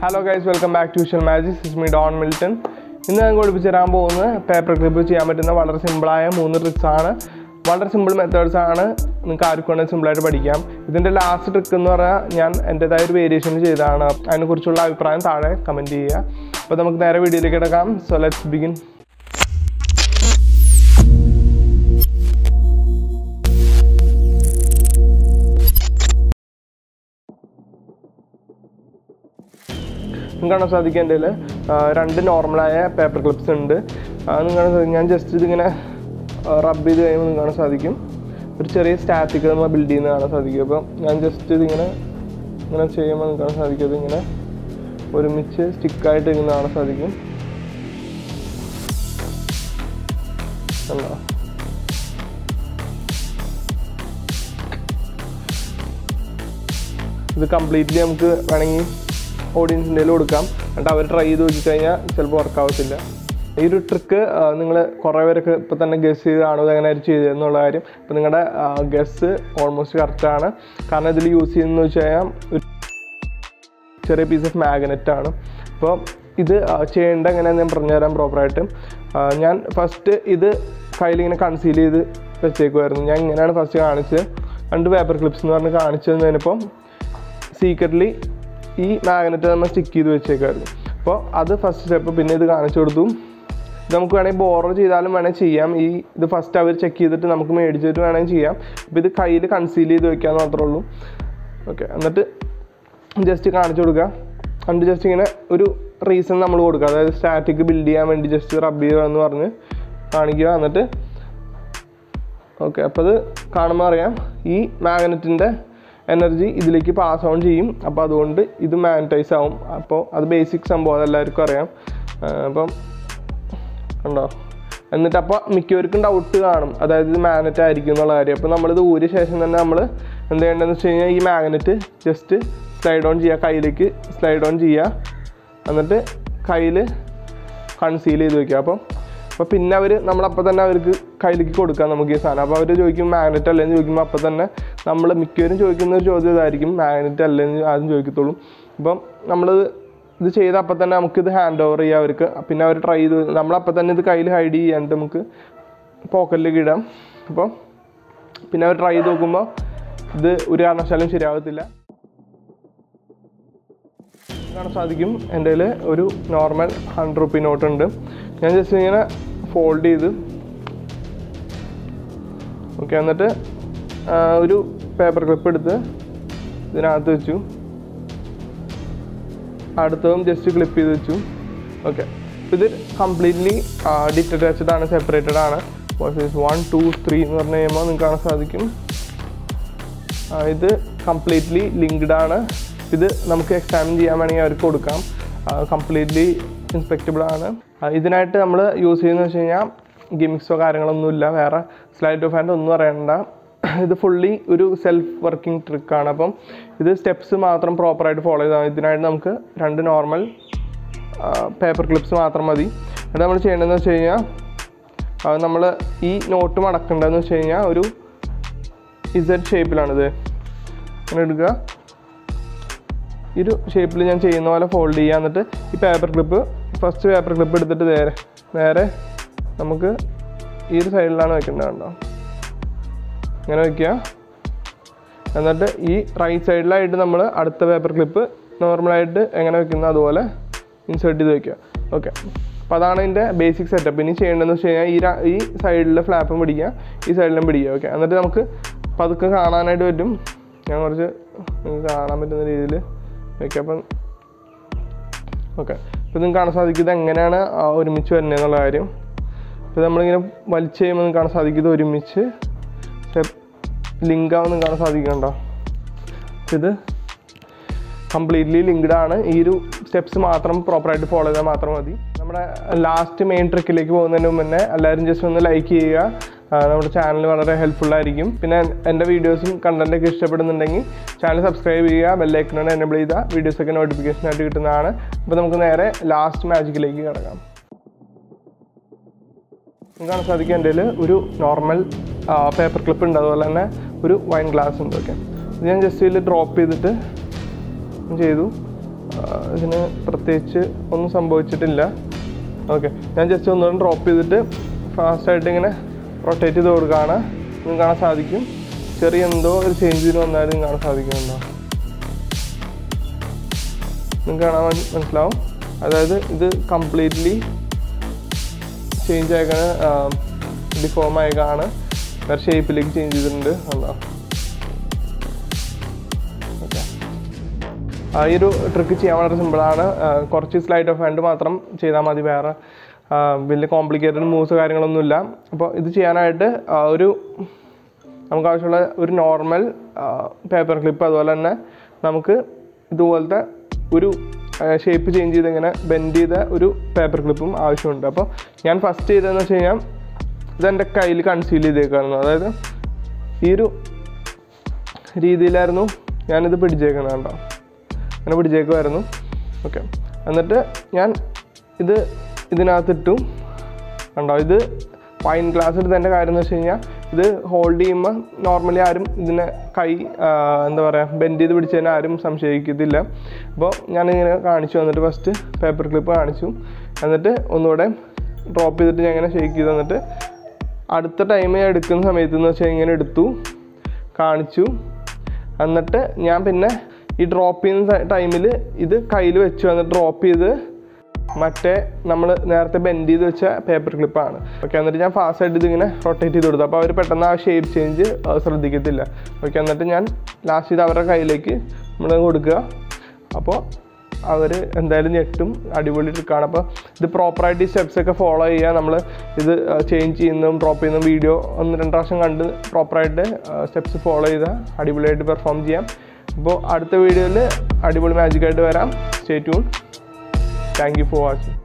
hello guys welcome back to visual magic Sismi Don Milton ഇന്ന് ഞാൻ പഠിപ്പിച്ചു തരാൻ പോകുന്ന പേപ്പർ ക്ലിപ്പ് ചെയ്യാൻ പറ്റുന്ന വളരെ സിമ്പിളായ മൂന്ന് ട്രിക്സ് ആണ് വളരെ സിമ്പിൾ മെത്തേഡ്സ് ആണ് നിങ്ങൾക്ക് ആർക്കും വേണമെങ്കിൽ സിമ്പിളായിട്ട് പഠിക്കാം ഇതിൻ്റെ ലാസ്റ്റ് ട്രിക്ക് എന്ന് പറഞ്ഞാൽ ഞാൻ എൻ്റെതായ ഒരു വേരിയേഷൻ ചെയ്തതാണ് അതിനെക്കുറിച്ചുള്ള അഭിപ്രായം താഴെ കമൻറ്റ് ചെയ്യുക അപ്പോൾ നമുക്ക് നേരെ വീഡിയോയിലേക്ക് കിടക്കാം സോ ലെറ്റ്സ് ബിഗിൻ നിങ്ങൾക്ക് കാണാൻ സാധിക്കും എൻ്റെ കയ്യിൽ രണ്ട് നോർമലായ പേപ്പർ ക്ലിപ്സ് ഉണ്ട് നിങ്ങൾക്ക് കാണാൻ സാധിക്കും ഞാൻ ജസ്റ്റ് ഇതിങ്ങനെ റബ്ബ് ചെയ്ത് കഴിയുമ്പോൾ നിങ്ങൾക്ക് കാണാൻ സാധിക്കും ഒരു ചെറിയ സ്റ്റാറ്റിക് നമ്മൾ ബിൽഡ് ചെയ്യുന്ന കാണാൻ സാധിക്കും അപ്പോൾ ഞാൻ ജസ്റ്റ് ഇതിങ്ങനെ ഇങ്ങനെ ചെയ്യുമ്പോൾ നിങ്ങൾക്ക് കാണാൻ സാധിക്കും ഇതിങ്ങനെ ഒരുമിച്ച് സ്റ്റിക്കായിട്ട് ഇങ്ങനെ കാണാൻ സാധിക്കും കണ്ടോ ഇത് കംപ്ലീറ്റ്ലി നമുക്ക് വേണമെങ്കിൽ ഓഡിയൻസിൻ്റെ കൊടുക്കാം എന്നിട്ട് അവർ ട്രൈ ചെയ്ത് നോക്കിക്കഴിഞ്ഞാൽ ചിലപ്പോൾ വർക്ക് ആവത്തില്ല ഈ ഒരു ട്രിക്ക് നിങ്ങൾ കുറേ പേരൊക്കെ ഇപ്പോൾ തന്നെ ഗസ് ചെയ്താണ് ഇത് എങ്ങനെ ചെയ്തതെന്നുള്ള കാര്യം ഇപ്പോൾ നിങ്ങളുടെ ഗസ് ഓൾമോസ്റ്റ് കറക്റ്റാണ് കാരണം ഇതിൽ യൂസ് ചെയ്യുന്നതെന്ന് വെച്ച് കഴിഞ്ഞാൽ ഒരു ചെറിയ പീസ് ഓഫ് മാഗ്നറ്റ് ആണ് അപ്പോൾ ഇത് ചെയ്യേണ്ട എങ്ങനെയാണെന്ന് ഞാൻ പറഞ്ഞുതരാം പ്രോപ്പറായിട്ട് ഞാൻ ഫസ്റ്റ് ഇത് കയ്യിലിങ്ങനെ കൺസീൽ ചെയ്ത് വെച്ചേക്കുമായിരുന്നു ഞാൻ ഇങ്ങനെയാണ് ഫസ്റ്റ് കാണിച്ചത് രണ്ട് പേപ്പർ ക്ലിപ്സ് എന്ന് പറഞ്ഞ് കാണിച്ചു തന്നതിനിപ്പം സീക്രട്ട്ലി ഈ മാഗ്നറ്റ് നമ്മൾ സ്റ്റിക്ക് ചെയ്ത് വെച്ചേക്കായിരുന്നു അപ്പോൾ അത് ഫസ്റ്റ് സ്റ്റെപ്പ് പിന്നെ ഇത് കാണിച്ചു കൊടുത്തു ഇത് നമുക്ക് വേണമെങ്കിൽ ബോറോ ചെയ്താലും വേണമെങ്കിൽ ചെയ്യാം ഈ ഇത് ഫസ്റ്റ് അവർ ചെക്ക് ചെയ്തിട്ട് നമുക്ക് മേടിച്ചിട്ട് വേണമെങ്കിൽ ചെയ്യാം അപ്പോൾ ഇത് കയ്യിൽ കൺസീൽ ചെയ്ത് വെക്കാമെന്ന് മാത്രമേ ഉള്ളൂ ഓക്കെ എന്നിട്ട് ജസ്റ്റ് കാണിച്ചു കൊടുക്കുക എന്നിട്ട് ജസ്റ്റ് ഇങ്ങനെ ഒരു റീസൺ നമ്മൾ കൊടുക്കുക അതായത് സ്റ്റാറ്റിക് ബിൽഡ് ചെയ്യാൻ വേണ്ടി ജസ്റ്റ് റബ്ബ് ചെയ്യുക എന്ന് പറഞ്ഞ് കാണിക്കുക എന്നിട്ട് ഓക്കെ അപ്പോൾ അത് കാണുമ്പോൾ അറിയാം ഈ മാഗ്നറ്റിൻ്റെ എനർജി ഇതിലേക്ക് പാസ് ഓൺ ചെയ്യും അപ്പോൾ അതുകൊണ്ട് ഇത് മാഗ്നറ്റൈസ് ആവും അപ്പോൾ അത് ബേസിക് സംഭവം അതെല്ലാവർക്കും അറിയാം അപ്പം കണ്ടോ എന്നിട്ട് അപ്പോൾ മിക്കവർക്കും ഡൗട്ട് കാണും അതായത് ഇത് മാഗ്നറ്റ് ആയിരിക്കും എന്നുള്ള കാര്യം അപ്പോൾ നമ്മളിത് ഊരിയ ശേഷം തന്നെ നമ്മൾ എന്ത് ചെയ്യേണ്ടതെന്ന് വെച്ച് കഴിഞ്ഞാൽ ഈ മാഗ്നറ്റ് ജസ്റ്റ് സ്ലൈഡ് ഓൺ ചെയ്യുക കയ്യിലേക്ക് സ്ലൈഡ് ഓൺ ചെയ്യുക എന്നിട്ട് കയ്യിൽ കൺസീൽ ചെയ്ത് വെക്കുക അപ്പം അപ്പോൾ പിന്നെ അവർ നമ്മളപ്പോൾ തന്നെ അവർക്ക് കയ്യിലേക്ക് കൊടുക്കാം നമുക്ക് ഈ സാധനം അപ്പോൾ അവർ ചോദിക്കും മാഗ്നറ്റ് അല്ലെന്ന് ചോദിക്കുമ്പോൾ അപ്പോൾ തന്നെ നമ്മൾ മിക്കവരും ചോദിക്കുന്ന ഒരു ചോദ്യം ഇതായിരിക്കും മാഗ്നറ്റ് അല്ലെന്ന് ആദ്യം ചോദിക്കത്തുള്ളൂ അപ്പം നമ്മൾ ഇത് ചെയ്ത് അപ്പം തന്നെ നമുക്കിത് ഹാൻഡ് ഓവർ ചെയ്യാം അവർക്ക് പിന്നെ അവർ ട്രൈ ചെയ്ത് നമ്മളപ്പം തന്നെ ഇത് കയ്യിൽ ഹൈഡ് ചെയ്യാണ്ട് നമുക്ക് പോക്കറ്റിലേക്ക് ഇടാം അപ്പം പിന്നെ അവർ ട്രൈ ചെയ്ത് നോക്കുമ്പോൾ ഇത് ഒരു കാരണവശാലും ശരിയാവത്തില്ല കാണാൻ സാധിക്കും എൻ്റെ കയ്യിൽ ഒരു നോർമൽ ഹൺഡ്രഡ് റുപ്പി നോട്ട് ഉണ്ട് ഞാൻ ജസ്റ്റ് ഇങ്ങനെ ഫോൾഡ് ചെയ്ത് ഓക്കെ എന്നിട്ട് ഒരു പേപ്പർ ക്ലിപ്പ് എടുത്ത് ഇതിനകത്ത് വെച്ചു അടുത്തതും ജസ്റ്റ് ക്ലിപ്പ് ചെയ്ത് വെച്ചു ഓക്കെ ഇത് കംപ്ലീറ്റ്ലി ഡിറ്റച്ചാച്ച്ഡ് ആണ് സെപ്പറേറ്റഡ് ആണ് വൺ ടു ത്രീ എന്ന് പറഞ്ഞു കഴിയുമ്പോൾ നിങ്ങൾക്ക് കാണാൻ സാധിക്കും ഇത് കംപ്ലീറ്റ്ലി ലിങ്ക്ഡ് ആണ് ഇത് നമുക്ക് എക്സാമിൻ ചെയ്യാൻ വേണമെങ്കിൽ അവർക്ക് കൊടുക്കാം കംപ്ലീറ്റ്ലി ഇൻസ്പെക്റ്റബിൾ ആണ് ഇതിനായിട്ട് നമ്മൾ യൂസ് ചെയ്യുന്നത് വെച്ച് കഴിഞ്ഞാൽ ഗിമിക്സോ കാര്യങ്ങളൊന്നുമില്ല വേറെ സ്ലൈഡ് ഓഫ് ഹാൻഡ് ഒന്നും അറിയണ്ട ഇത് ഫുള്ളി ഒരു സെൽഫ് വർക്കിംഗ് ട്രിക്കാണ് അപ്പം ഇത് സ്റ്റെപ്സ് മാത്രം പ്രോപ്പറായിട്ട് ഫോളോ ചെയ്താൽ ഇതിനായിട്ട് നമുക്ക് രണ്ട് നോർമൽ പേപ്പർ ക്ലിപ്സ് മാത്രം മതി എന്നിട്ട് നമ്മൾ ചെയ്യേണ്ടതെന്ന് വെച്ച് കഴിഞ്ഞാൽ നമ്മൾ ഈ നോട്ട് മടക്കേണ്ടതെന്ന് വെച്ച് കഴിഞ്ഞാൽ ഒരു ഇസഡ് ഷേപ്പിലാണിത് ഇങ്ങനെ എടുക്കുക ഈ ഒരു ഷേപ്പിൽ ഞാൻ ചെയ്യുന്ന പോലെ ഫോൾഡ് ചെയ്യുക എന്നിട്ട് ഈ paper clip first paper clip എടുത്തിട്ട് നേരെ നേരെ നമുക്ക് ഈ ഒരു സൈഡിലാണ് വെക്കേണ്ടത് കണ്ടോ ഇങ്ങനെ വെക്കുക എന്നിട്ട് ഈ റൈറ്റ് സൈഡിലായിട്ട് നമ്മൾ അടുത്ത പേപ്പർ ക്ലിപ്പ് നോർമലായിട്ട് എങ്ങനെ വെക്കുന്നത് അതുപോലെ ഇൻസേർട്ട് ചെയ്ത് വെക്കുക ഓക്കെ അപ്പോൾ അതാണ് ഇതിൻ്റെ ബേസിക് സെറ്റപ്പ് ഇനി ചെയ്യേണ്ടതെന്ന് വെച്ച് കഴിഞ്ഞാൽ ഈ ഈ സൈഡിലെ ഫ്ലാപ്പും പിടിക്കുക ഈ സൈഡിലും പിടിക്കുക ഓക്കെ എന്നിട്ട് നമുക്ക് പതുക്കെ കാണാനായിട്ട് പറ്റും ഞാൻ കുറച്ച് നിങ്ങൾക്ക് കാണാൻ പറ്റുന്ന രീതിയിൽ വെക്കാം അപ്പം ഓക്കെ അപ്പോൾ നിങ്ങൾക്ക് കാണാൻ സാധിക്കും ഇത് എങ്ങനെയാണ് ഒരുമിച്ച് വരുന്നത് എന്നുള്ള കാര്യം ഇപ്പോൾ നമ്മളിങ്ങനെ വലിച്ചു കഴിയുമ്പോൾ നിങ്ങൾക്ക് കാണാൻ സാധിക്കും ഇത് ഒരുമിച്ച് ലിങ്ക് ആവുന്ന കാണാൻ സാധിക്കണ്ടോ ഇത് കംപ്ലീറ്റ്ലി ലിങ്ക്ഡ് ആണ് ഈ ഒരു സ്റ്റെപ്സ് മാത്രം പ്രോപ്പറായിട്ട് ഫോളോ ചെയ്താൽ മാത്രം മതി നമ്മുടെ ലാസ്റ്റ് മെയിൻ ട്രിക്കിലേക്ക് പോകുന്നതിന് മുന്നേ എല്ലാവരും ജസ്റ്റ് ഒന്ന് ലൈക്ക് ചെയ്യുക നമ്മുടെ ചാനൽ വളരെ ഹെൽപ്ഫുൾ ആയിരിക്കും പിന്നെ എൻ്റെ വീഡിയോസും കണ്ടൻറ്റൊക്കെ ഇഷ്ടപ്പെടുന്നുണ്ടെങ്കിൽ ചാനൽ സബ്സ്ക്രൈബ് ചെയ്യുക ബെല്ലൈക്കണോട് എനേബിൾ ചെയ്താൽ വീഡിയോസൊക്കെ നോട്ടിഫിക്കേഷൻ ആയിട്ട് കിട്ടുന്നതാണ് അപ്പോൾ നമുക്ക് നേരെ ലാസ്റ്റ് മാജിക്കിലേക്ക് കിടക്കാം നിങ്ങൾക്ക് കാണാൻ സാധിക്കും എൻ്റെ ഒരു നോർമൽ പേപ്പർ ക്ലിപ്പ് ഉണ്ട് അതുപോലെ തന്നെ ഒരു വൈൻ ഗ്ലാസ് ഉണ്ട് ഓക്കെ ഇത് ഞാൻ ജസ്റ്റ് ഇതിൽ ഡ്രോപ്പ് ചെയ്തിട്ട് ചെയ്തു ഇതിന് പ്രത്യേകിച്ച് ഒന്നും സംഭവിച്ചിട്ടില്ല ഓക്കെ ഞാൻ ജസ്റ്റ് ഒന്നുകൂടെ ഡ്രോപ്പ് ചെയ്തിട്ട് ഫാസ്റ്റായിട്ട് ഇങ്ങനെ റൊട്ടേറ്റ് ചെയ്ത് കൊടുക്കുകയാണ് നിങ്ങൾക്ക് കാണാൻ സാധിക്കും ചെറിയ എന്തോ ഒരു ചേഞ്ചിന് വന്നാലും കാണാൻ സാധിക്കുന്നുണ്ടോ നിങ്ങൾക്ക് കാണാൻ മന- മനസ്സിലാവും അതായത് ഇത് കംപ്ലീറ്റ്ലി ചേഞ്ച് ആയിക്കാണ് ഡിഫോം ആയിക്കാണ് വേറെ ഷേപ്പിലേക്ക് ചേഞ്ച് ചെയ്തിട്ടുണ്ട് കണ്ടോ ഓക്കെ ആ ഈ ഒരു ട്രിക്ക് ചെയ്യാൻ വളരെ സിമ്പിളാണ് കുറച്ച് സ്ലൈഡ് ഓഫ് ഹാൻഡ് മാത്രം ചെയ്താൽ മതി വേറെ ആ, വലിയ കോംപ്ലിക്കേറ്റഡ് മൂവ്സ് കാര്യങ്ങളൊന്നുമില്ല അപ്പോൾ ഇത് ചെയ്യാനായിട്ട് ആ, ഒരു നമുക്ക് ആവശ്യമുള്ള ഒരു നോർമൽ പേപ്പർ ക്ലിപ്പ് അതുപോലെ തന്നെ നമുക്ക് ഇതുപോലത്തെ ഒരു ഷേപ്പ് ചേഞ്ച് ചെയ്ത് ഇങ്ങനെ ബെൻഡ് ചെയ്ത ഒരു പേപ്പർ ക്ലിപ്പും ആവശ്യമുണ്ട് അപ്പോൾ ഞാൻ ഫസ്റ്റ് ചെയ്തതെന്ന് വെച്ച് കഴിഞ്ഞാൽ ഇതെൻ്റെ കയ്യിൽ കൺസീൽ ചെയ്തേക്കായിരുന്നു അതായത് ഈ ഒരു രീതിയിലായിരുന്നു ഞാനിത് പിടിച്ചേക്കുന്നത് കണ്ടോ അങ്ങനെ പിടിച്ചേക്കുമായിരുന്നു ഓക്കെ എന്നിട്ട് ഞാൻ ഇത് ഇതിനകത്തിട്ടു കണ്ടോ ഇത് വൈൻ ഗ്ലാസ് എടുത്തതിൻ്റെ കാര്യം എന്ന് വെച്ച് കഴിഞ്ഞാൽ ഇത് ഹോൾഡ് ചെയ്യുമ്പോൾ നോർമലി ആരും ഇതിനെ കൈ ആ, എന്താ പറയുക ബെൻഡ് ചെയ്ത് പിടിച്ചതിന് ആരും സംശയിക്കത്തില്ല അപ്പോൾ ഞാനിങ്ങനെ കാണിച്ചു എന്നിട്ട് ഫസ്റ്റ് പേപ്പർ ക്ലിപ്പ് കാണിച്ചു എന്നിട്ട് ഒന്നുകൂടെ ഡ്രോപ്പ് ചെയ്തിട്ട് ഞാൻ ഇങ്ങനെ ഷേക്ക് ചെയ്ത് തന്നിട്ട് അടുത്ത ടൈം എടുക്കുന്ന സമയത്ത് എന്ന് വെച്ചാൽ ഇങ്ങനെ എടുത്തു കാണിച്ചു എന്നിട്ട് ഞാൻ പിന്നെ ഈ ഡ്രോപ്പ് ചെയ്യുന്ന ടൈമിൽ ഇത് കയ്യിൽ വെച്ചു എന്നിട്ട് ഡ്രോപ്പ് ചെയ്ത് മറ്റേ നമ്മൾ നേരത്തെ ബെൻഡ് ചെയ്ത് വെച്ച പേപ്പർ ക്ലിപ്പാണ് ഓക്കെ എന്നിട്ട് ഞാൻ ഫാസ്റ്റ് ആയിട്ട് ഇതിങ്ങനെ റൊട്ടേറ്റ് ചെയ്ത് കൊടുത്തു അപ്പോൾ അവർ പെട്ടെന്ന് ആ ഷേപ്പ് ചേഞ്ച് ശ്രദ്ധിക്കത്തില്ല ഓക്കെ എന്നിട്ട് ഞാൻ ലാസ്റ്റ് ഇത് അവരുടെ കയ്യിലേക്ക് നമ്മൾ കൊടുക്കുക അപ്പോൾ അവർ എന്തായാലും ഞെട്ടും അടിപൊളി ട്രിക്കാണ് അപ്പോൾ ഇത് പ്രോപ്പറായിട്ട് ഈ സ്റ്റെപ്സ് ഒക്കെ ഫോളോ ചെയ്യുക നമ്മൾ ഇത് ചേഞ്ച് ചെയ്യുന്നതും ഡ്രോപ്പ് ചെയ്യുന്നതും വീഡിയോ ഒന്ന് രണ്ട് പ്രാവശ്യം കണ്ട് പ്രോപ്പറായിട്ട് സ്റ്റെപ്സ് ഫോളോ ചെയ്താൽ അടിപൊളിയായിട്ട് പെർഫോം ചെയ്യാം അപ്പോൾ അടുത്ത വീഡിയോയിൽ അടിപൊളി മാജിക്കായിട്ട് വരാം stay tune thank you for watching